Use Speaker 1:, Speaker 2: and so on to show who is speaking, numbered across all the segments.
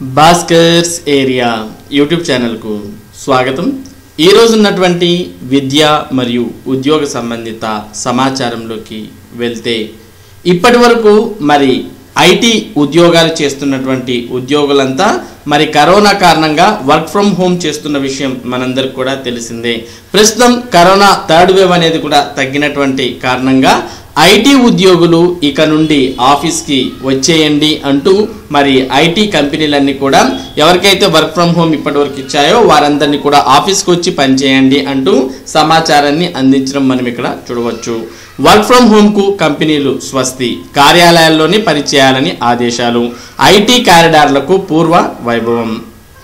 Speaker 1: Bhaskar's area YouTube ఛానల్కు స్వాగతం ఈరోజు ఉన్నటువంటి విద్య మరియు ఉద్యోగ సంబంధిత సమాచారంలోకి వెళ్తే ఇప్పటి వరకు మరి ఐటీ ఉద్యోగాలు చేస్తున్నటువంటి ఉద్యోగులంతా మరి కరోనా కారణంగా వర్క్ ఫ్రమ్ హోమ్ చేస్తున్న విషయం మనందరికి కూడా తెలిసిందే ప్రస్తుతం కరోనా థర్డ్ వేవ్ అనేది కూడా తగ్గినటువంటి కారణంగా ఐటీ ఉద్యోగులు ఇక నుండి ఆఫీస్కి వచ్చేయండి అంటూ మరి ఐటీ కంపెనీలన్నీ కూడా ఎవరికైతే వర్క్ ఫ్రమ్ హోమ్ ఇప్పటివరకు ఇచ్చాయో వారందరినీ కూడా ఆఫీస్కి వచ్చి పనిచేయండి అంటూ సమాచారాన్ని అందించడం మనం ఇక్కడ చూడవచ్చు వర్క్ ఫ్రమ్ హోమ్కు కంపెనీలు స్వస్తి కార్యాలయాల్లోనే పనిచేయాలని ఆదేశాలు ఐటీ కారిడార్లకు పూర్వ వైభవం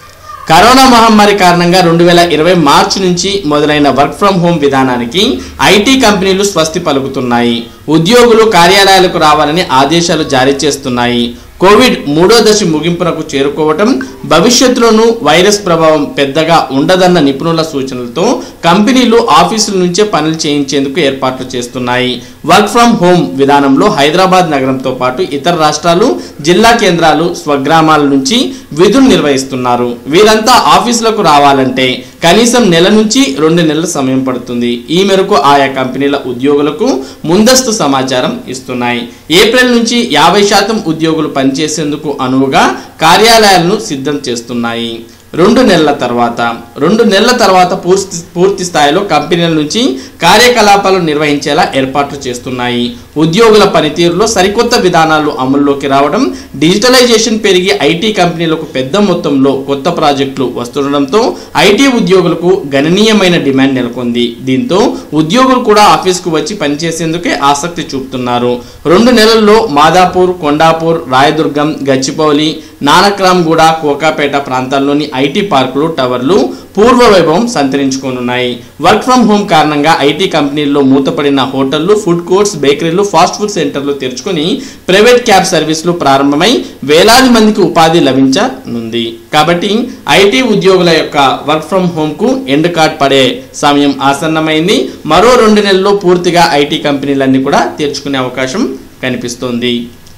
Speaker 1: కరోనా మహమ్మారి కారణంగా రెండు వేల ఇరవై మార్చి నుంచి మొదలైన వర్క్ ఫ్రం హోమ్ విధానానికి ఐటీ కంపెనీలు స్వస్తి పలుకుతున్నాయి ఉద్యోగులు కార్యాలయాలకు రావాలని ఆదేశాలు జారీ చేస్తున్నాయి కోవిడ్ మూడో దశ ముగింపునకు చేరుకోవటం భవిష్యత్తులోనూ వైరస్ ప్రభావం పెద్దగా ఉండదన్న నిపుణుల సూచనలతో కంపెనీలు ఆఫీసుల నుంచే పనులు చేయించేందుకు ఏర్పాట్లు చేస్తున్నాయి వర్క్ ఫ్రం హోమ్ విధానంలో హైదరాబాద్ నగరంతో పాటు ఇతర రాష్ట్రాలు జిల్లా కేంద్రాలు స్వగ్రామాల నుంచి విధులు నిర్వహిస్తున్నారు వీరంతా ఆఫీసులకు రావాలంటే కనీసం నెల నుంచి రెండు నెలల సమయం పడుతుంది ఈ మేరకు ఆయా కంపెనీల ఉద్యోగులకు ముందస్తు సమాచారం ఇస్తున్నాయి ఏప్రిల్ నుంచి యాభై శాతం ఉద్యోగులు పనిచేసేందుకు అనువుగా కార్యాలయాలను సిద్ధం చేస్తున్నాయి రెండు నెలల తర్వాత రెండు నెలల తర్వాత పూర్తి పూర్తి స్థాయిలో కంపెనీల నుంచి కార్యకలాపాలు నిర్వహించేలా ఏర్పాట్లు చేస్తున్నాయి ఉద్యోగుల పనితీరులో సరికొత్త విధానాలు అమల్లోకి రావడం డిజిటలైజేషన్ పెరిగి ఐటీ కంపెనీలకు పెద్ద మొత్తంలో కొత్త ప్రాజెక్టులు వస్తుండడంతో ఐటీ ఉద్యోగులకు గణనీయమైన డిమాండ్ నెలకొంది దీంతో ఉద్యోగులు కూడా ఆఫీస్కు వచ్చి పనిచేసేందుకే ఆసక్తి చూపుతున్నారు రెండు నెలల్లో మాదాపూర్ కొండాపూర్ రాయదుర్గం గచ్చిపౌలి నానక్రామ్గూడ కోకాపేట ప్రాంతాల్లోని ఐటీ పార్కులు టవర్లు పూర్వ వైభవం సంతరించుకోనున్నాయి వర్క్ ఫ్రం హోమ్ కారణంగా ఐటీ కంపెనీల్లో మూతపడిన హోటళ్లు ఫుడ్ కోర్ట్స్ బేకరీలు ఫాస్ట్ ఫుడ్ సెంటర్లు తెరుచుకొని ప్రైవేట్ క్యాబ్ సర్వీసులు ప్రారంభమై వేలాది మందికి ఉపాధి లభించనుంది కాబట్టి ఐటీ ఉద్యోగుల యొక్క వర్క్ ఫ్రం హోమ్కు ఎండ్ కార్డ్ పడే సమయం ఆసన్నమైంది మరో రెండు నెలల్లో పూర్తిగా ఐటీ కంపెనీలన్నీ కూడా తెరుచుకునే అవకాశం కనిపిస్తోంది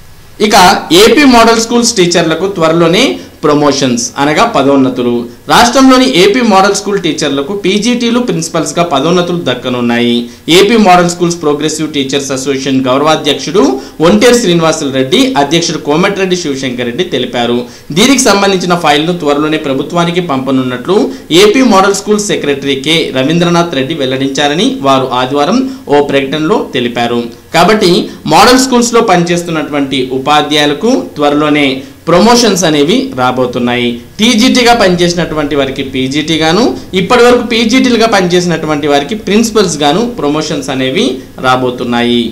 Speaker 1: ఇక ఏపీ మోడల్ స్కూల్స్ టీచర్లకు త్వరలోనే ప్రమోషన్స్ అనగా పదోన్నతులు రాష్ట్రంలోని ఏపీ మోడల్ స్కూల్ టీచర్లకు పీజీటీలు ప్రిన్సిపల్స్గా పదోన్నతులు దక్కనున్నాయి AP model schools progressive teachers association గౌరవాధ్యక్షుడు ఒంటేరు శ్రీనివాసులు రెడ్డి అధ్యక్షుడు కోమటిరెడ్డి శివశంకర్ రెడ్డి తెలిపారు దీనికి సంబంధించిన ఫైల్ను త్వరలోనే ప్రభుత్వానికి పంపనున్నట్లు AP model school secretary K Ravindranath Reddy వెల్లడించారని వారు ఆదివారం ఓ ప్రకటనలో తెలిపారు కాబట్టి మోడల్ స్కూల్స్లో పనిచేస్తున్నటువంటి ఉపాధ్యాయులకు త్వరలోనే ప్రమోషన్స్ అనేవి రాబోతున్నాయి టీజీటీగా పనిచేసినటువంటి వారికి పీజీటీ గాను ఇప్పటి వరకు పీజీటీలుగా పనిచేసినటువంటి వారికి ప్రిన్సిపల్స్ గాను ప్రమోషన్స్ అనేవి రాబోతున్నాయి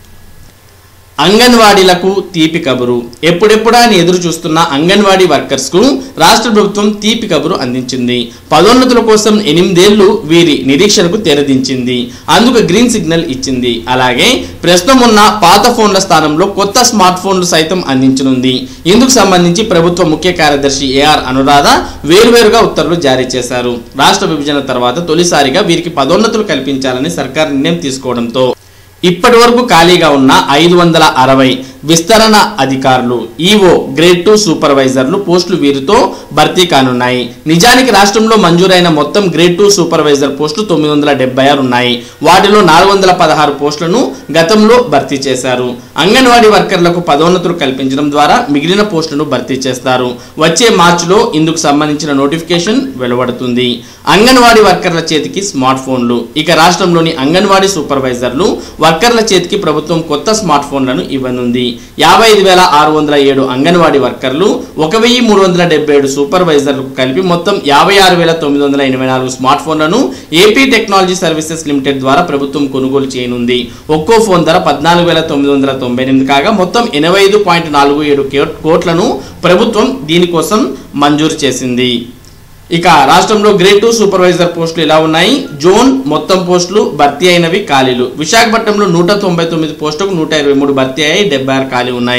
Speaker 1: అంగన్వాడీలకు తీపి కబురు ఎప్పుడెప్పుడా అని ఎదురు చూస్తున్న అంగన్వాడీ వర్కర్స్కు రాష్ట్ర ప్రభుత్వం తీపి కబురు అందించింది పదోన్నతుల కోసం ఎనిమిదేళ్లు వీరి నిరీక్షణకు తెరదించింది అందుకు గ్రీన్ సిగ్నల్ ఇచ్చింది అలాగే ప్రస్తుతం ఉన్న పాత ఫోన్ల స్థానంలో కొత్త స్మార్ట్ ఫోన్లు సైతం అందించనుంది ఇందుకు సంబంధించి ప్రభుత్వ ముఖ్య కార్యదర్శి ఏఆర్ అనురాధ వేరువేరుగా ఉత్తర్వులు జారీ చేశారు రాష్ట్ర విభజన తర్వాత తొలిసారిగా వీరికి పదోన్నతులు కల్పించాలని సర్కార్ నిర్ణయం తీసుకోవడంతో ఇప్పటి వరకు ఖాళీగా ఉన్న ఐదు వందల అరవై విస్తరణ అధికారులు ఈఓ గ్రేడ్ టూ సూపర్వైజర్లు పోస్టులు వీరితో భర్తీ కానున్నాయి నిజానికి రాష్ట్రంలో మంజూరైన మొత్తం గ్రేడ్ టూ సూపర్వైజర్ పోస్టులు తొమ్మిది వందల డెబ్బై ఆరు ఉన్నాయి వాటిలో నాలుగు వందల పదహారు పోస్టులను గతంలో భర్తీ చేశారు అంగన్వాడీ వర్కర్లకు పదోన్నతులు కల్పించడం ద్వారా మిగిలిన పోస్టులను భర్తీ చేస్తారు వచ్చే మార్చిలో ఇందుకు సంబంధించిన నోటిఫికేషన్ వెలువడుతుంది అంగన్వాడీ వర్కర్ల చేతికి స్మార్ట్ ఫోన్లు ఇక రాష్ట్రంలోని అంగన్వాడీ సూపర్వైజర్లు వర్కర్ల చేతికి ప్రభుత్వం కొత్త స్మార్ట్ ఫోన్లను ఇవ్వనుంది యాభై ఐదు వేల ఆరు వందల ఏడు అంగన్వాడీ వర్కర్లు ఒక వెయ్యి మూడు వందల డెబ్బై ఏడు సూపర్వైజర్లకు కలిపి మొత్తం యాభై ఆరు వేల తొమ్మిది వందల ఎనభై నాలుగు స్మార్ట్ ఫోన్లను ఏపీ టెక్నాలజీ సర్వీసెస్ లిమిటెడ్ ద్వారా ప్రభుత్వం కొనుగోలు చేయనుంది ఒక్కో ఫోన్ ధర పద్నాలుగు వేల తొమ్మిది వందల తొంభై ఎనిమిది కాగా మొత్తం ఎనభై ఐదు పాయింట్ నాలుగు ఏడు కోట్లను ప్రభుత్వం దీనికోసం మంజూరు చేసింది ఇక రాష్ట్రంలో గ్రేడ్ టూ సూపర్వైజర్ పోస్టులు ఇలా ఉన్నాయి జోన్ మొత్తం పోస్టులు భర్తీ అయినవి ఖాళీలు విశాఖపట్నంలో నూట తొంభై తొమ్మిది పోస్టులకు నూట ఇరవై మూడు భర్తీ అయ్యాయి డెబ్బై ఆరు ఖాళీ ఉన్నాయి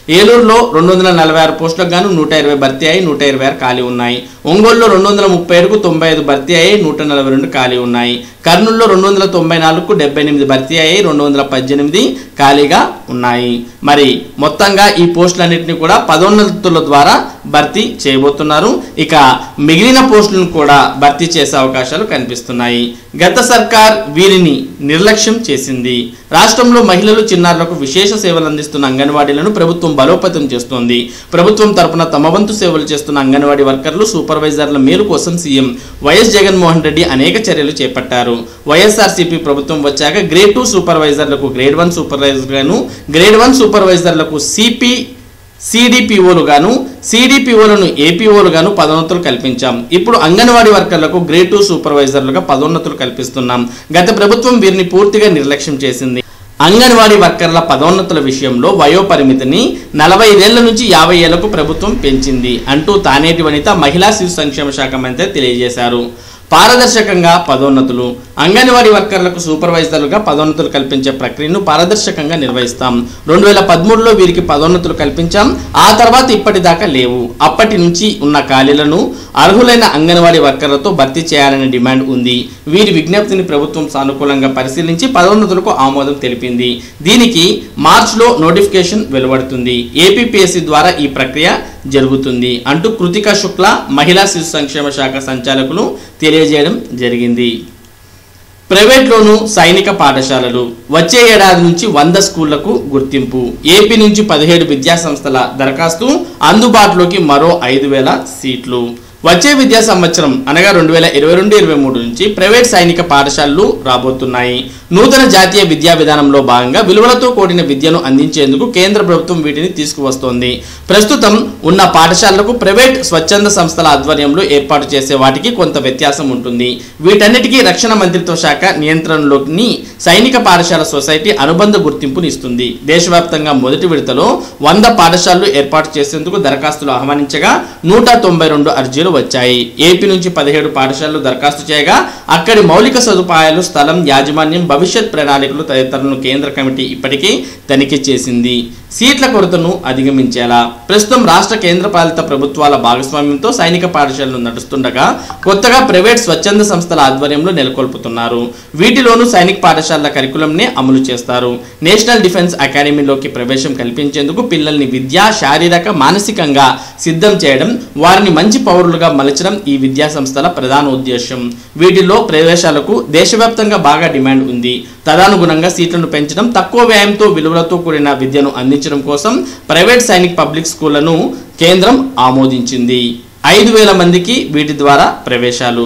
Speaker 1: ఏలూరులో రెండు వందల నలభై ఆరు పోస్టులకు గాను నూట ఇరవై భర్తీ అయి నూట ఇరవై ఆరు ఖాళీ ఉన్నాయి ఒంగోలులో రెండు వందల ముప్పై ఏడుకు తొంభై ఐదు భర్తీ అయ్యి నూట నలభై రెండు ఖాళీ ఉన్నాయి కర్నూలులో రెండు వందల తొంభై నాలుగుకు డెబ్బై ఎనిమిది భర్తీ అయ్యి రెండు వందల పద్దెనిమిది ఖాళీగా ఉన్నాయి మరి మొత్తంగా ఈ పోస్టులన్నింటినీ కూడా పదోన్నతుల ద్వారా భర్తీ చేయబోతున్నారు ఇక మిగిలిన పోస్టులను కూడా భర్తీ చేసే అవకాశాలు కనిపిస్తున్నాయి గత సర్కార్ వీరిని నిర్లక్ష్యం చేసింది రాష్ట్రంలో మహిళలు చిన్నారులకు విశేష సేవలు అందిస్తున్న అంగన్వాడీలను ప్రభుత్వం బలోపేతం చేస్తోంది ప్రభుత్వం తరపున తమ వంతు సేవలు చేస్తున్న అంగన్వాడీ వర్కర్లు సూపర్వైజర్ల మేలు కోసం సీఎం వైఎస్ జగన్మోహన్ రెడ్డి అనేక చర్యలు చేపట్టారు వైఎస్ఆర్సీపీ ప్రభుత్వం వచ్చాక గ్రేడ్ టూ సూపర్వైజర్లకు గ్రేడ్ వన్ సూపర్వైజర్లను గ్రేడ్ వన్ సూపర్వైజర్లకు సిపి సిడిపిఓలు గాను సిడిపిఓలను ఏపీఓలు గాను పదోన్నతులు కల్పించాం ఇప్పుడు అంగన్వాడీ వర్కర్లకు గ్రేడ్ టూ సూపర్వైజర్లుగా పదోన్నతులు కల్పిస్తున్నాం గత ప్రభుత్వం వీరిని పూర్తిగా నిర్లక్ష్యం చేసింది అంగన్వాడీ వర్కర్ల పదోన్నతుల విషయంలో వయోపరిమితిని నలభై ఐదేళ్ల నుంచి యాభై ఏళ్లకు ప్రభుత్వం పెంచింది అంటూ తానేటి వనిత మహిళా శిశు సంక్షేమ శాఖ మంత్రి తెలియజేశారు పారదర్శకంగా పదోన్నతులు అంగన్వాడీ వర్కర్లకు సూపర్వైజర్లుగా పదోన్నతులు కల్పించే ప్రక్రియను పారదర్శకంగా నిర్వహిస్తాం రెండు వేల పదమూడులో వీరికి పదోన్నతులు కల్పించాం ఆ తర్వాత ఇప్పటిదాకా లేవు అప్పటి నుంచి ఉన్న ఖాళీలను అర్హులైన అంగన్వాడీ వర్కర్లతో భర్తీ చేయాలనే డిమాండ్ ఉంది వీరి విజ్ఞప్తిని ప్రభుత్వం సానుకూలంగా పరిశీలించి పదోన్నతులకు ఆమోదం తెలిపింది దీనికి మార్చిలో నోటిఫికేషన్ వెలువడుతుంది ఏపీపీఎస్సీ ద్వారా ఈ ప్రక్రియ జరుగుతుంది అంటూ కృతిక శుక్ల మహిళా శిశు సంక్షేమ శాఖ సంచాలకులు తెలియజేయడం జరిగింది ప్రైవేట్లోను సైనిక పాఠశాలలు వచ్చే ఏడాది నుంచి వంద స్కూళ్లకు గుర్తింపు ఏపీ నుంచి పదిహేడు విద్యా సంస్థల దరఖాస్తు అందుబాటులోకి మరో ఐదు వేల సీట్లు వచ్చే విద్యా సంవత్సరం అనగా రెండు వేల ఇరవై రెండు ఇరవై మూడు నుంచి ప్రైవేట్ సైనిక పాఠశాలలు రాబోతున్నాయి నూతన జాతీయ విద్యా విధానంలో భాగంగా విలువలతో కూడిన విద్యను అందించేందుకు కేంద్ర ప్రభుత్వం వీటిని తీసుకువస్తోంది ప్రస్తుతం ఉన్న పాఠశాలలకు ప్రైవేట్ స్వచ్ఛంద సంస్థల ఆధ్వర్యంలో ఏర్పాటు చేసే వాటికి కొంత వ్యత్యాసం ఉంటుంది వీటన్నిటికీ రక్షణ మంత్రిత్వ శాఖ నియంత్రణలోని సైనిక పాఠశాల సొసైటీ అనుబంధ గుర్తింపుని ఇస్తుంది దేశవ్యాప్తంగా మొదటి విడతలో వంద పాఠశాలలు ఏర్పాటు చేసేందుకు దరఖాస్తులు ఆహ్వానించగా నూట తొంభై రెండు అర్జీలు వచ్చాయి ఏపీ నుంచి పదిహేడు పాఠశాలలు దరఖాస్తు చేయగా అక్కడి మౌలిక సదుపాయాలు స్థలం యాజమాన్యం భవిష్యత్ ప్రణాళికలు తదితరులను కేంద్ర కమిటీ ఇప్పటికీ తనిఖీ చేసింది సీట్ల కొరతను అధిగమించేలా ప్రస్తుతం రాష్ట్ర కేంద్ర పాలిత ప్రభుత్వాల భాగస్వామ్యంతో సైనిక పాఠశాలలు నడుస్తుండగా కొత్తగా ప్రైవేట్ స్వచ్ఛంద సంస్థల ఆధ్వర్యంలో నెలకొల్పుతున్నారు వీటిలోనూ సైనిక పాఠశాలల కరికులంనే అమలు చేస్తారు నేషనల్ డిఫెన్స్ అకాడమీలోకి ప్రవేశం కల్పించేందుకు పిల్లల్ని విద్యా శారీరక మానసికంగా సిద్ధం చేయడం వారిని మంచి పౌరులుగా మలచడం ఈ విద్యా సంస్థల ప్రధాన ఉద్దేశం వీటిలో ప్రవేశాలకు దేశవ్యాప్తంగా బాగా డిమాండ్ ఉంది తదనుగుణంగా సీట్లను పెంచడం తక్కువ వ్యయంతో విలువలతో కూడిన విద్యను అందించడం కోసం ప్రైవేట్ సైనిక్ పబ్లిక్ స్కూళ్లను కేంద్రం ఆమోదించింది ఐదు వేల మందికి వీటి ద్వారా ప్రవేశాలు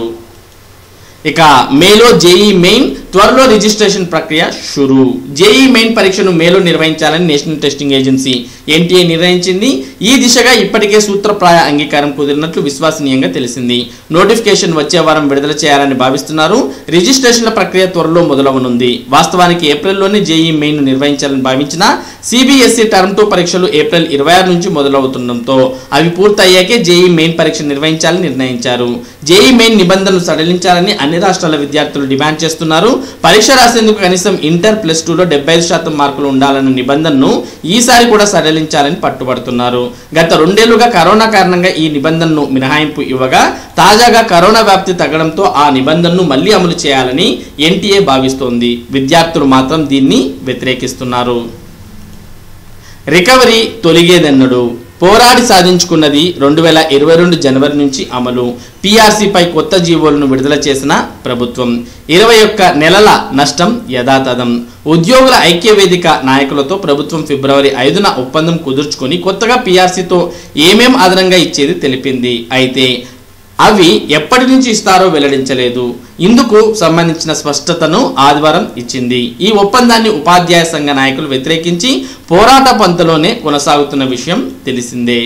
Speaker 1: ఇక మేలో జేఈ మెయిన్ త్వరలో రిజిస్ట్రేషన్ ప్రక్రియ షురు జేఈ మెయిన్ పరీక్షను మేలో నిర్వహించాలని నేషనల్ టెస్టింగ్ ఏజెన్సీ ఎన్టీఏ నిర్ణయించింది ఈ దిశగా ఇప్పటికే సూత్రప్రాయ అంగీకారం కుదిరినట్లు విశ్వసనీయంగా తెలిసింది నోటిఫికేషన్ వచ్చే వారం విడుదల చేయాలని భావిస్తున్నారు రిజిస్ట్రేషన్ల ప్రక్రియ త్వరలో మొదలవనుంది వాస్తవానికి ఏప్రిల్లోనే జేఈ మెయిన్ నిర్వహించాలని భావించిన సిబిఎస్ఈ టర్మ్ టూ పరీక్షలు ఏప్రిల్ ఇరవై ఆరు నుంచి మొదలవుతుండటంతో అవి పూర్తయ్యాకే జేఈ మెయిన్ పరీక్ష నిర్వహించాలని నిర్ణయించారు జేఈ మెయిన్ నిబంధనలు సడలించాలని అన్ని రాష్ట్రాల విద్యార్థులు డిమాండ్ చేస్తున్నారు పరీక్ష రాసేందుకు కనీసం ఇంటర్ ప్లస్ టూలో డెబ్బై ఐదు శాతం మార్కులు ఉండాలన్న నిబంధనను ఈసారి కూడా సడలించాలని పట్టుబడుతున్నారు గత రెండేళ్లుగా కరోనా కారణంగా ఈ నిబంధనను మినహాయింపు ఇవ్వగా తాజాగా కరోనా వ్యాప్తి తగ్గడంతో ఆ నిబంధనను మళ్లీ అమలు చేయాలని ఎన్టీఏ భావిస్తోంది విద్యార్థులు మాత్రం దీన్ని వ్యతిరేకిస్తున్నారు రికవరీ తొలిగేదన్నడు పోరాడి సాధించుకున్నది రెండు వేల ఇరవై రెండు జనవరి నుంచి అమలు పీఆర్సీపై కొత్త జీవోలను విడుదల చేసిన ప్రభుత్వం ఇరవై ఒక్క నెలల నష్టం యథాతథం ఉద్యోగుల ఐక్య వేదిక నాయకులతో ప్రభుత్వం ఫిబ్రవరి ఐదున ఒప్పందం కుదుర్చుకొని కొత్తగా పీఆర్సీతో ఏమేం అదనంగా ఇచ్చేది తెలిపింది అయితే అవి ఎప్పటి నుంచి ఇస్తారో వెల్లడించలేదు ఇందుకు సంబంధించిన స్పష్టతను ఆదివారం ఇచ్చింది ఈ ఒప్పందాన్ని ఉపాధ్యాయ సంఘ నాయకులు వ్యతిరేకించి పోరాట పంతలోనే కొనసాగుతున్న విషయం తెలిసిందే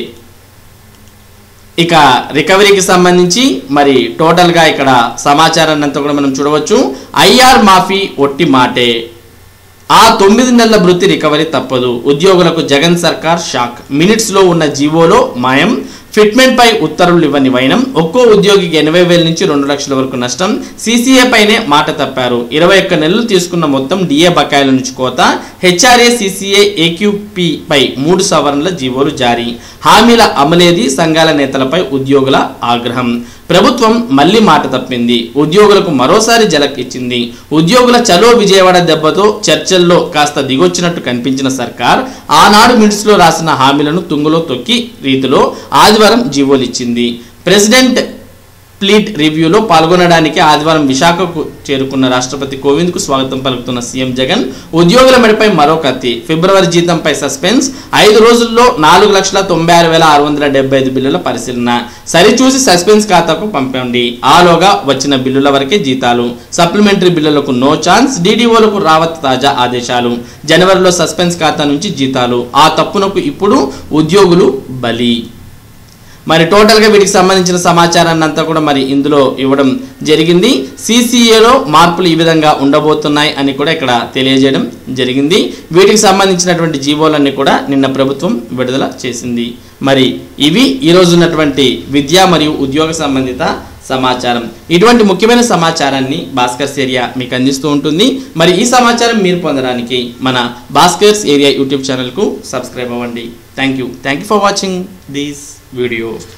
Speaker 1: ఇక రికవరీకి సంబంధించి మరి టోటల్గా ఇక్కడ సమాచారాన్ని అంతా కూడా మనం చూడవచ్చు ఐఆర్ మాఫీ ఒట్టి మాటే ఆ తొమ్మిది నెలల వృత్తి రికవరీ తప్పదు ఉద్యోగులకు జగన్ సర్కార్ షాక్ మినిట్స్లో ఉన్న జీవోలో మాయం ఫిట్మెంట్ పై ఉత్తర్వులు ఇవ్వని వైనం ఒక్కో ఉద్యోగికి ఎనభై వేల నుంచి రెండు లక్షల వరకు నష్టం సీసీఏ పైనే మాట తప్పారు ఇరవై ఒక్క నెలలు తీసుకున్న మొత్తం డిఏ బకాయిల నుంచి కోత హెచ్ఆర్ఏ సీసీఏ ఏక్యూపీ పై మూడు సవరణల జీవోలు జారీ హామీల అమలేది సంఘాల నేతలపై ఉద్యోగుల ఆగ్రహం ప్రభుత్వం మళ్లీ మాట తప్పింది ఉద్యోగులకు మరోసారి జలక్ ఇచ్చింది ఉద్యోగుల చలో విజయవాడ దెబ్బతో చర్చల్లో కాస్త దిగొచ్చినట్టు కనిపించిన సర్కార్ ఆనాడు మినిట్స్లో రాసిన హామీలను తుంగలో తొక్కి రీతిలో ఆదివారం జీవోలు ఇచ్చింది ప్రెసిడెంట్ ప్లీట్ రివ్యూలో పాల్గొనడానికి ఆదివారం విశాఖకు చేరుకున్న రాష్ట్రపతి కోవింద్కు స్వాగతం పలుకుతున్న సీఎం జగన్ ఉద్యోగుల మెడపై మరో కత్తి ఫిబ్రవరి జీతంపై సస్పెన్స్ ఐదు రోజుల్లో నాలుగు లక్షల తొంభై ఆరు వేల ఆరు వందల డెబ్బై ఐదు బిల్లుల పరిశీలన సరిచూసి సస్పెన్స్ ఖాతాకు పంపండి ఆలోగా వచ్చిన బిల్లుల వరకే జీతాలు సప్లిమెంటరీ బిల్లులకు నో ఛాన్స్ డీడీఓలకు రావత్ తాజా ఆదేశాలు జనవరిలో సస్పెన్స్ ఖాతా నుంచి జీతాలు ఆ తప్పునకు ఇప్పుడు ఉద్యోగులు బలి మరి టోటల్గా వీటికి సంబంధించిన సమాచారాన్ని అంతా కూడా మరి ఇందులో ఇవ్వడం జరిగింది సిసిఏలో మార్పులు ఈ విధంగా ఉండబోతున్నాయి అని కూడా ఇక్కడ తెలియజేయడం జరిగింది వీటికి సంబంధించినటువంటి జీవోలన్నీ కూడా నిన్న ప్రభుత్వం విడుదల చేసింది మరి ఇవి ఈరోజు ఉన్నటువంటి విద్య మరియు ఉద్యోగ సంబంధిత సమాచారం ఇటువంటి ముఖ్యమైన సమాచారాన్ని భాస్కర్స్ ఏరియా మీకు అందిస్తూ ఉంటుంది మరి ఈ సమాచారం మీరు పొందడానికి మన భాస్కర్స్ ఏరియా యూట్యూబ్ ఛానల్కు సబ్స్క్రైబ్ అవ్వండి thank you thank you for watching this video